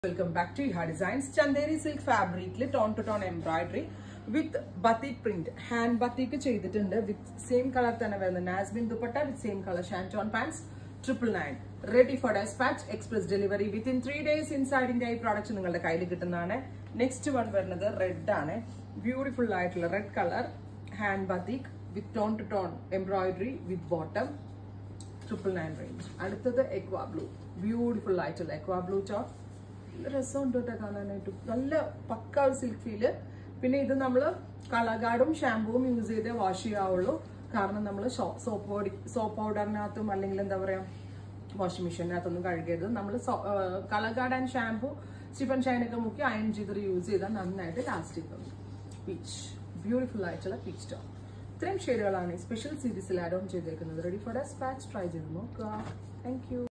welcome back to Eha designs Chanderi silk ഫാബ്രിക്കിൽ tone to tone embroidery with batik print hand batik ചെയ്തിട്ടുണ്ട് with same colour തന്നെ വരുന്ന നാസ്ബിൻ dupatta with same colour shantoon pants triple nine ready for despatch express delivery within three days ഇൻസൈഡിന്റെ ഈ product നിങ്ങളുടെ കയ്യിൽ കിട്ടുന്നതാണ് നെക്സ്റ്റ് വൺ വരുന്നത് റെഡ് ആണ് ബ്യൂട്ടിഫുൾ ആയിട്ടുള്ള red colour hand batik with tone to tone embroidery with bottom triple nine range അടുത്തത് aqua blue beautiful ആയിട്ടുള്ള എക്വാ ബ്ലൂ ടോപ്പ് രസമുണ്ട് കേട്ടോ കാണാനായിട്ട് നല്ല പക്ക ഒരു സിൽക്ക് ഫീല് പിന്നെ ഇത് നമ്മൾ കളഗാർഡും ഷാമ്പുവും യൂസ് ചെയ്തേ വാഷ് ചെയ്യാവുള്ളൂ കാരണം നമ്മൾ സോപ്പ് പൊടി സോപ്പ് പൗഡറിനകത്തും അല്ലെങ്കിൽ എന്താ പറയാ വാഷിംഗ് മെഷീനകത്തൊന്നും കഴുകരുത് നമ്മൾ കളഗാർഡ് ആൻഡ് ഷാമ്പു സ്റ്റിഫൻ ഷൈനൊക്കെ മുക്കി അയൺ ചെയ്തിട്ട് യൂസ് ചെയ്താൽ നന്നായിട്ട് ലാസ്റ്റ് ചെയ്യുന്നുണ്ട് പീച്ച് ബ്യൂട്ടിഫുൾ ആയിട്ടുള്ള പീച്ച് ടോപ്പ് ഇത്രയും ഷെയ്ഡുകളാണ് സ്പെഷ്യൽ സീരീസിൽ ആഡ് ഓൺ ചെയ്തേക്കുന്നത് റെഡി ഫോർ ഡെസ്പാച്ച് ട്രൈ ചെയ്ത് നോക്കുക താങ്ക് യു